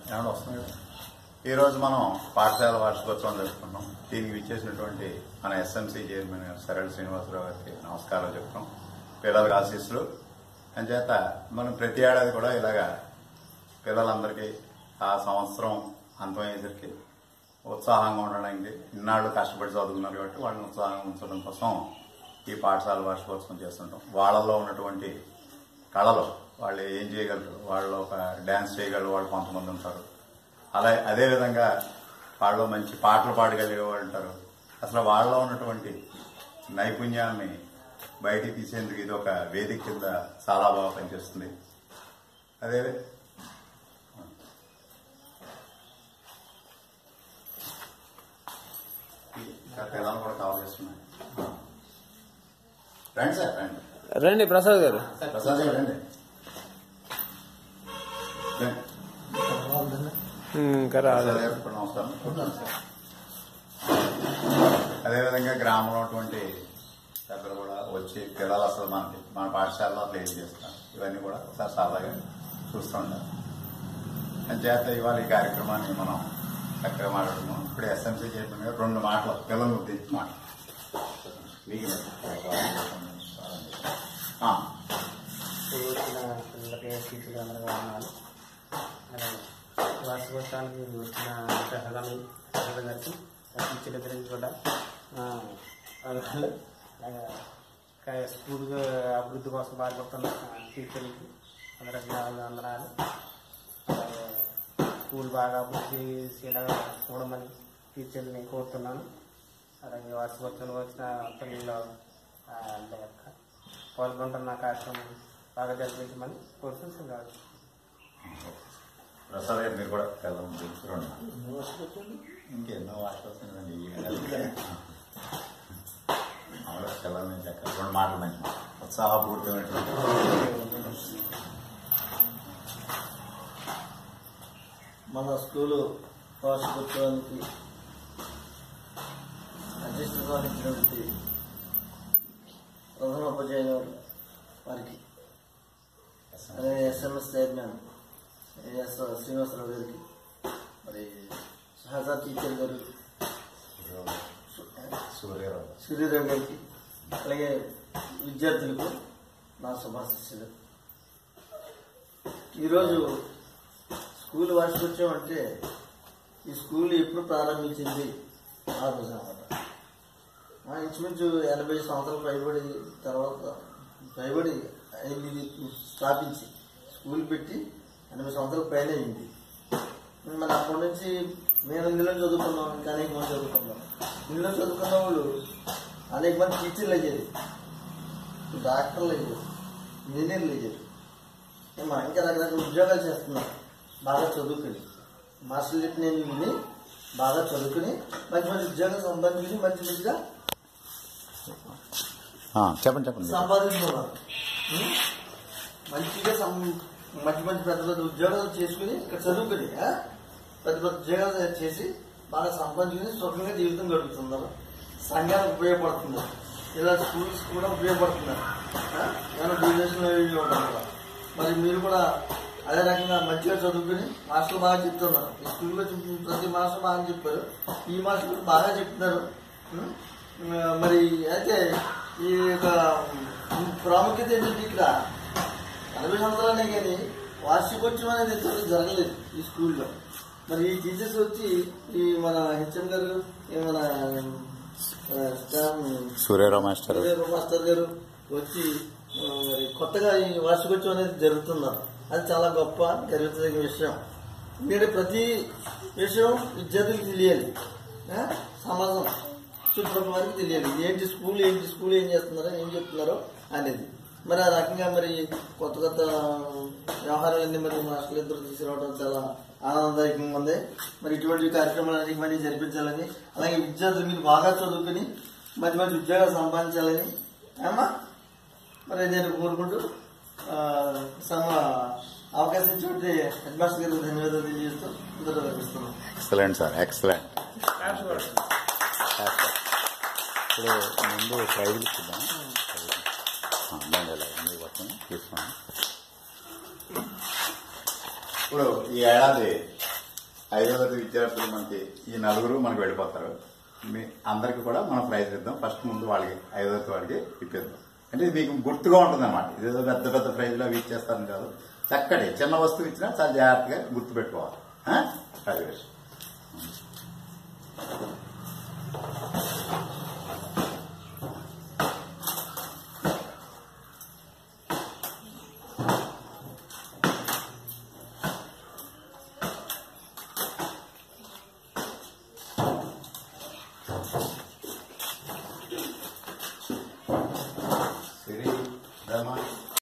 ఏమన్నా వస్తుంది కదా ఈరోజు మనం పాఠశాల వార్షికోత్సవం జరుపుకున్నాం దీనికి విచ్చేసినటువంటి మన ఎస్ఎంసీ చైర్మన్ గారు సరళ శ్రీనివాసరావు గారికి నమస్కారం చెప్తాం పిల్లలకు ఆశీస్సులు అంచేత మనం ప్రతి ఏడాది కూడా ఇలాగా పిల్లలందరికీ ఆ సంవత్సరం అంతమయ్యేసరికి ఉత్సాహంగా ఉండడానికి ఇన్నాళ్ళు కష్టపడి చదువుకున్నారు కాబట్టి వాళ్ళని ఉత్సాహంగా ఉంచడం కోసం ఈ పాఠశాల వార్షికోత్సవం చేస్తుంటాం వాళ్ళలో ఉన్నటువంటి కళలు వాళ్ళు ఏం చేయగలరు వాళ్ళు ఒక డ్యాన్స్ చేయగలరు వాళ్ళు కొంతమంది ఉంటారు అలా అదేవిధంగా వాళ్ళు మంచి పాటలు పాడగలిగే వాళ్ళు ఉంటారు అసలు వాళ్ళలో ఉన్నటువంటి నైపుణ్యాన్ని బయటికి తీసేందుకు ఇది ఒక వేదిక కింద చాలా బాగా పనిచేస్తుంది అదే ఇంకా పిల్లలు కూడా కవర్ చేస్తున్నాయి రండి సార్ రండి రండి ప్రసాద్ గారు ప్రసాద్ గారు రండి రండి. ఉమ్, ఇంకా రాలేదు ప్రసాద్ గారు కూడా నమస్కారం అదేవిధంగా గ్రామంలో ఉన్నటువంటి పెద్దలు కూడా వచ్చి పిల్లలు అసలు మనకి మన పాఠశాలలో అసలు ఏం చేస్తున్నారు ఇవన్నీ కూడా ఒకసారి సరదాగా చూస్తూ ఉంటారు అంచేత ఇవాళ ఈ కార్యక్రమాన్ని మనం చక్కగా మాట్లాడుతున్నాం ఇప్పుడు ఎస్ఎంసీ చైర్మన్ గారు రెండు మాటలు పిల్లలు ఉద్దేశించి మాట వచ్చిన పిల్లలకి టీచర్లు అందరూ ఉన్నారు అలాగే వార్షికోత్సవానికి వచ్చిన సహకారం సహకారం గారికి టీచర్ల గురించి కూడా ఆ, వాళ్ళు అలాగే క- స్కూల్ అభివృద్ధి కోసం పాల్పడుతున్న టీచర్లకి అందరికి అందరాలు అలాగే స్కూల్ బాగా అభివృద్ధి చేసేలాగా చూడమని టీచర్ని కోరుతున్నాను అలాగే వార్షికోత్సవంలో వచ్చిన పిల్లలు ఆ, అంటే యొక్క పాల్గొంటున్న కార్యక్రమం బాగా జరిపించమని కోరుకుంటున్నాను ప్రసాద్ గారు మీరు కూడా పిల్లలు చూసుకోండి ఇంకెన్నో వాటి వస్తుందండి ఈ ఏడాది. మామూలుగా పిల్లల నుంచి అక్కడ రెండు మాటలు మంచి ఉత్సాహపూరితమైనటువంటి మన స్కూలు వార్షికోత్సవానికి అధ్యక్షత వహించినటువంటి ప్రధాన ఉపాధ్యాయులు వారికి అలాగే ఎస్ఎంఎస్ చైర్మన్ ఎస్ శ్రీనివాసరావు గారికి మరి సహకార టీచర్ గారు సూర్యరావు సూర్యరావు గారికి అలాగే విద్యార్థులకు నా శుభాశిస్సులు ఈరోజు స్కూల్ వార్షికోత్సవం అంటే ఈ స్కూల్ ఎప్పుడు ప్రారంభించింది ఆ రోజు అనమాట ఆ ఇంచుమించు ఎనభై సంవత్సరాలు పైబడి తర్వాత పైబడి అయింది ఇది స్థాపించి స్కూల్ పెట్టి ఎనభై సంవత్సరాల పైన అయింది మన అప్పటి నుంచి మేము ఇందులో చదువుకున్నాం ఇంకా అనేక మంది చదువుకున్నాం ఇందులో చదువుకున్న వాళ్ళు అనేక మంది టీచర్లు అయ్యారు డాక్టర్లు అయ్యారు ఇంజనీర్లు అయ్యారు ఏమో ఇంకా రకరకాల ఉద్యోగాలు చేస్తున్నారు బాగా చదువుకుని మాస్టర్లు చెప్పిన విని బాగా చదువుకుని మంచి మంచి ఉద్యోగాలు సంపాదించుకుని మంచి మంచిగా చెప్పండి చెప్పండి సంపాదించుకున్నారు ఉం? మంచిగా సం- మంచి మంచి పెద్ద పెద్ద ఉద్యోగాలు చేసుకుని ఇక్కడ చదువుకుని ఆ? పెద్ద పెద్ద ఉద్యోగాలు చేసి బాగా సంపాదించుకుని సుఖంగా జీవితం గడుపుతున్నారు సంఘానికి ఉపయోగపడుతున్నారు ఇలా స్కూల్స్ కూడా ఉపయోగపడుతున్నారు ఆ? ఏమైనా బిజినెస్ కూడా మరి మీరు కూడా అదే రకంగా మంచిగా చదువుకుని మాస్టర్ బాగా చెప్తున్నారు ఈ స్కూల్లో చెప్పిన ప్రతి మాస్టర్ బాగా చెప్పారు ఈ మాస్టర్ కూడా బాగా చెప్తున్నారు ఉం? ఆ, మరి అయితే ఈ యొక్క ప్రాముఖ్యత ఏంటంటే ఇక్కడ ఎనభై సంవత్సరాలే కానీ వార్షికోత్సవం అనేది ఇంతవరకు జరగలేదు ఈ స్కూల్లో మరి ఈ టీచర్స్ వచ్చి ఈ మన హెచ్ఎం గారు ఈ మన ఆ, staff Suryarao master Suryarao master గారు వచ్చి ఆ, మరి కొత్తగా ఈ వార్షికోత్సవం అనేది జరుగుతున్నారు అది చాలా గొప్ప జరుగుతున్న విషయం ఎందుకంటే ప్రతి విషయం విద్యార్థులకు తెలియాలి ఆ? సమాజం చుట్టుపక్కల వారికి తెలియాలి ఏంటి స్కూల్ ఏంటి స్కూల్ ఏం చేస్తున్నారో ఏం చెప్తున్నారో అనేది మరి ఆ రకంగా మరి కొత్త కొత్త వ్యవహారాలన్నీ మరి మాస్టర్లు ఇద్దరు తీసుకురావడం చాలా ఆనందదాయకంగా ఉంది మరి ఇటువంటి కార్యక్రమాలన్నీ మరి జరిపించాలని అలాగే విద్యార్థులు మీరు బాగా చదువుకుని మంచి మంచి ఉద్యోగాలు సంపాదించాలని ఏమా మరి నేను కోరుకుంటూ ఆ, సమ అవకాశం ఇచ్చినట్టు హెడ్ మాస్టర్ గారికి ధన్యవాదాలు తెలియజేస్తూ అందరూ లభిస్తున్నాను ఎక్సలెంట్ సార్ ఎక్సలెంట్ ఇప్పుడు ముందు ప్రైజులు ఇద్దాం దాని ముందు పట్టుకుని తీసుకోండి ఇప్పుడు ఈ ఏడాది ఐదో తరగతి విద్యార్థులు మనకి ఈ నలుగురు మనకి వెళ్ళిపోతారు మీ అందరికి కూడా మనం ప్రైజ్ ఇద్దాం ఫస్ట్ ముందు వాళ్ళకి ఐదో తరగతి వాళ్ళకి ఇప్పిద్దాం అంటే ఇది మీకు గుర్తుగా ఉంటుంది అనమాట ఇదేదో పెద్ద పెద్ద ప్రైజ్లు అవి ఇచ్చేస్తాను కాదు చక్కటి చిన్న వస్తువు ఇచ్చినా చాలా జాగ్రత్తగా గుర్తుపెట్టుకోవాలి ఆ? అది విషయం